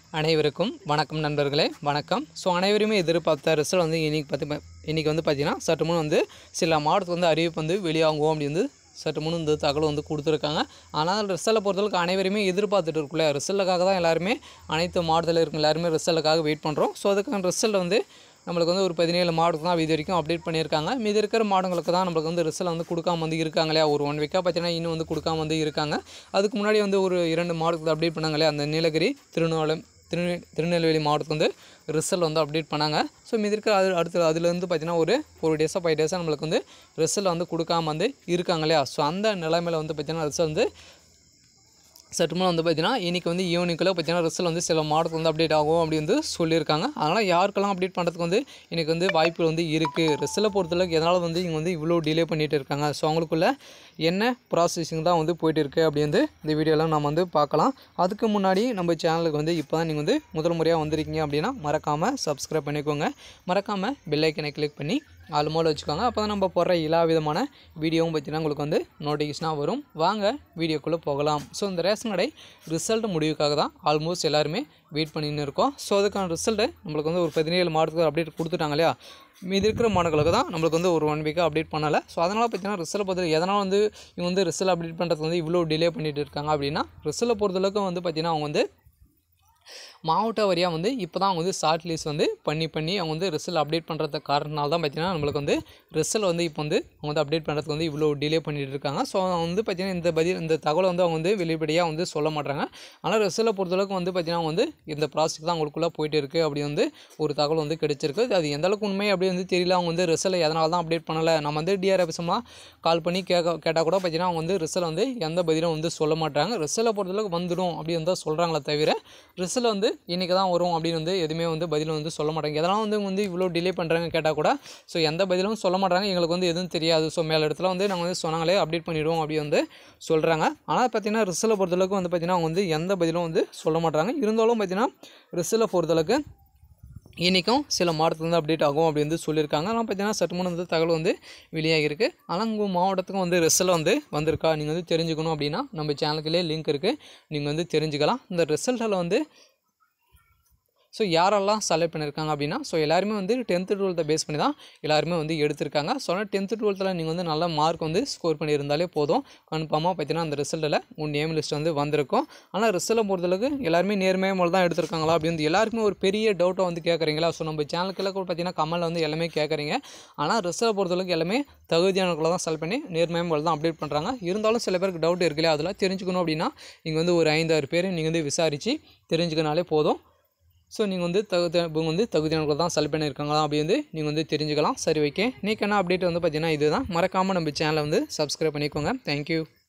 அனைவருக்கும் வணக்கம் நண்பர்களே வணக்கம் ஸோ அனைவருமே எதிர்பார்த்த ரிசல்ட் வந்து இன்றைக்கி பார்த்து இன்றைக்கி வந்து பார்த்திங்கன்னா சற்று முன் வந்து சில மாவட்டத்துக்கு வந்து அறிவிப்பு வந்து வெளியாகும் அப்படி வந்து சற்று முன் இந்த தகவல் வந்து கொடுத்துருக்காங்க ஆனால் ரிசல்ட்டை பொறுத்தளவுக்கு அனைவருமே எதிர்பார்த்துட்டு இருக்குல்ல ரிசல்ட்டுக்காக தான் எல்லாருமே அனைத்து மாவட்டத்தில் இருக்க எல்லாருமே ரிசல்ட்டுக்காக வெயிட் பண்ணுறோம் ஸோ அதுக்கான ரிசல்ட் வந்து நம்மளுக்கு வந்து ஒரு பதினேழு மாவட்டத்துக்கு தான் இது வரைக்கும் அப்டேட் பண்ணியிருக்காங்க மீதி இருக்கிற மாவட்டங்களுக்கு தான் நம்மளுக்கு வந்து ரிசல்ட் வந்து கொடுக்காம வந்து இருக்காங்க இல்லையா ஒரு ஒன் வீக்காக பார்த்தீங்கன்னா இன்னும் வந்து கொடுக்காம வந்து இருக்காங்க அதுக்கு முன்னாடி வந்து ஒரு இரண்டு மாவட்டத்துக்கு அப்டேட் பண்ணாங்க இல்லையா அந்த நீலகிரி திருநெல்வேலி திருநெ திருநெல்வேலி மாவட்டத்துக்கு வந்து ரிசல்ட் வந்து அப்டேட் பண்ணாங்க ஸோ மீதி இருக்கிற அது அடுத்து அதுலேருந்து பார்த்தீங்கன்னா ஒரு ஒரு டேஸாக ஃபைவ் டேஸாக நம்மளுக்கு வந்து ரிசல்ட் வந்து கொடுக்காம வந்து இருக்காங்க இல்லையா ஸோ அந்த நிலைமையில் வந்து பார்த்தீங்கன்னா ரிசல்ட் வந்து சற்று முன் வந்து பார்த்தீங்கன்னா இன்றைக்கி வந்து ஈவினிங்குள்ளே பார்த்தீங்கன்னா ரிசல்ட் வந்து சில மாடத்துக்கு வந்து அப்டேட் ஆகும் அப்படி வந்து சொல்லியிருக்காங்க அதனால் யாருக்கெல்லாம் அப்டேட் பண்ணுறதுக்கு வந்து இன்றைக்கி வந்து வாய்ப்பு வந்து இருக்குது ரிசல்ட்டை பொறுத்தளவுக்கு எதனால் வந்து இங்கே வந்து இவ்வளோ டிலே பண்ணிகிட்டு இருக்காங்க ஸோ அவங்களுக்குள்ள என்ன ப்ராசஸிங் தான் வந்து போயிட்டு இருக்குது அப்படி வந்து இந்த வீடியோலாம் நம்ம வந்து பார்க்கலாம் அதுக்கு முன்னாடி நம்ம சேனலுக்கு வந்து இப்போ தான் நீங்கள் வந்து முதல் முறையாக வந்திருக்கீங்க அப்படின்னா மறக்காமல் சப்ஸ்கிரைப் பண்ணிக்கோங்க மறக்காமல் பெல் ஐக்கனை கிளிக் பண்ணி ஆல் மோல வச்சுக்கோங்க அப்போ தான் நம்ம போடுற எல்லா விதமான வீடியோவும் பார்த்தீங்கன்னா உங்களுக்கு வந்து நோட்டிஃபிகேஷனாக வரும் வாங்க வீடியோக்குள்ளே போகலாம் ஸோ இந்த ரேஷன் கடை ரிசல்ட் முடிவுக்காக தான் ஆல்மோஸ்ட் எல்லாருமே வெயிட் பண்ணின்னு இருக்கோம் ஸோ அதுக்கான ரிசல்ட்டு நம்மளுக்கு வந்து ஒரு பதினேழு மாவட்டத்துக்கு அப்டேட் கொடுத்துட்டாங்க இல்லையா மீதி இருக்கிற மாடங்களுக்கு தான் நம்மளுக்கு வந்து ஒரு ஒன் வீக்காக அப்டேட் பண்ணலை ஸோ அதனால் பார்த்தீங்கன்னா ரிசல்ட் பொறுத்த எதனால் வந்து இவங்க வந்து ரிசல்ட் அப்டேட் பண்ணுறதுக்கு வந்து இவ்வளோ டிலே பண்ணிட்டு இருக்காங்க அப்படின்னா ரிசல்ட்டை பொறுத்தளவுக்கு வந்து பார்த்திங்கன்னா அவங்க வந்து மாவட்ட வாரியாக வந்து இப்போ தான் அவங்க வந்து ஷார்ட் லிஸ்ட் வந்து பண்ணி பண்ணி அவங்க வந்து ரிசல்ட் அப்டேட் பண்ணுறது காரணனால தான் பார்த்தீங்கன்னா நம்மளுக்கு வந்து ரிசல்ட் வந்து இப்போ வந்து அவங்க வந்து அப்டேட் பண்ணுறதுக்கு வந்து இவ்வளோ டிலே பண்ணிட்டு இருக்காங்க ஸோ அவங்க வந்து பார்த்திங்கன்னா இந்த பதில் இந்த தகவலை வந்து அவங்க வந்து வெளிப்படையாக வந்து சொல்ல மாட்டாங்க ஆனால் ரிசல்ட்டை பொறுத்தளவுக்கு வந்து பார்த்திங்கன்னா அவங்க வந்து இந்த ப்ராசஸ் தான் அவங்களுக்குள்ளே போயிட்டு இருக்குது அப்படி வந்து ஒரு தகவல் வந்து கிடைச்சிருக்கு அது எந்த அளவுக்கு உண்மை அப்படி வந்து தெரியல அவங்க வந்து ரிசல்ட் எதனால தான் அப்டேட் பண்ணலை நம்ம வந்து டிஆர்எஃப்எஸ்லாம் கால் பண்ணி கேட்க கேட்டால் கூட பார்த்தீங்கன்னா அவங்க வந்து ரிசல்ட் வந்து எந்த பதிலும் வந்து சொல்ல மாட்டாங்க ரிசல்ட்டை பொறுத்தளவுக்கு வந்துடும் அப்படின்னு தான் சொல்கிறாங்களே தவிர ரிசல்ட் வந்து இன்றைக்கி தான் வரும் அப்படின்னு வந்து எதுவுமே வந்து பதிலும் வந்து சொல்ல மாட்டாங்க எதனால் வந்து வந்து இவ்வளோ டிலே பண்ணுறாங்க கேட்டால் கூட ஸோ எந்த பதிலும் சொல்ல மாட்டாங்க எங்களுக்கு வந்து எதுவும் தெரியாது ஸோ மேலே இடத்துல வந்து நாங்கள் வந்து சொன்னாங்களே அப்டேட் பண்ணிடுவோம் அப்படி வந்து சொல்கிறாங்க ஆனால் பார்த்தீங்கன்னா ரிசல்ட்டை பொறுத்தளவுக்கு வந்து பார்த்திங்கன்னா அவங்க வந்து எந்த பதிலும் வந்து சொல்ல மாட்டாங்க இருந்தாலும் பார்த்தீங்கன்னா ரிசல்ட்டை பொறுத்தளவுக்கு இன்றைக்கும் சில மாவட்டத்தில் வந்து அப்டேட் ஆகும் அப்படி வந்து சொல்லியிருக்காங்க ஆனால் பார்த்தீங்கன்னா சற்று முன் வந்து தகவல் வந்து வெளியாகிருக்கு ஆனால் உங்கள் மாவட்டத்துக்கும் வந்து ரிசல்ட் வந்து வந்திருக்கா நீங்கள் வந்து தெரிஞ்சுக்கணும் அப்படின்னா நம்ம சேனலுக்குள்ளே லிங்க் இருக்குது நீங்கள் வந்து தெரிஞ்சுக்கலாம் இந்த ரிசல்ட்டில் வந்து ஸோ யாரெல்லாம் செலக்ட் பண்ணியிருக்காங்க அப்படின்னா ஸோ எல்லாருமே வந்து டென்த்து டுவெல்த்தை பேஸ் பண்ணி தான் எல்லாருமே வந்து எடுத்திருக்காங்க ஸோ ஆனால் டென்த்து டுவெல்த்தில் நீங்கள் வந்து நல்ல மார்க் வந்து ஸ்கோர் பண்ணியிருந்தாலே போதும் கன்ஃபார்மாக பார்த்தீங்கன்னா அந்த ரிசல்ட்டில் உங்கள் நேம் லிஸ்ட் வந்து வந்திருக்கும் ஆனால் ரிசல்ட்டை பொறுத்தளவுக்கு எல்லாருமே நேர்மையாக மூலம் தான் எடுத்திருக்காங்களா அப்படி வந்து எல்லாருக்குமே ஒரு பெரிய டவுட்டை வந்து கேட்குறீங்களா ஸோ நம்ம சேனலுக்குள்ள கூட பார்த்தீங்கன்னா கமலில் வந்து எல்லாமே கேட்குறீங்க ஆனால் ரிசல்ட்டை பொறுத்தளவுக்கு எல்லாமே தகுதியானவர்களை தான் செலக்ட் பண்ணி நேர்மையாக மூலம் தான் அப்டேட் பண்ணுறாங்க இருந்தாலும் சில பேருக்கு டவுட் இருக்குல்லையா அதெல்லாம் தெரிஞ்சுக்கணும் அப்படின்னா நீங்கள் வந்து ஒரு ஐந்தாறு பேர் நீங்கள் வந்து விசாரித்து தெரிஞ்சுக்கினாலே போதும் ஸோ நீங்கள் வந்து தகுதி இவங்க வந்து தகுதியானவர்கள் தான் செலக்ட் பண்ணியிருக்காங்களா அப்படி வந்து நீங்கள் வந்து தெரிஞ்சுக்கலாம் சரி ஓகே இன்றைக்கான அப்டேட் வந்து பார்த்தீங்கன்னா இதுதான் மறக்காமல் நம்ம சேனலை வந்து சப்ஸ்கிரைப் பண்ணிக்கோங்க தேங்க்யூ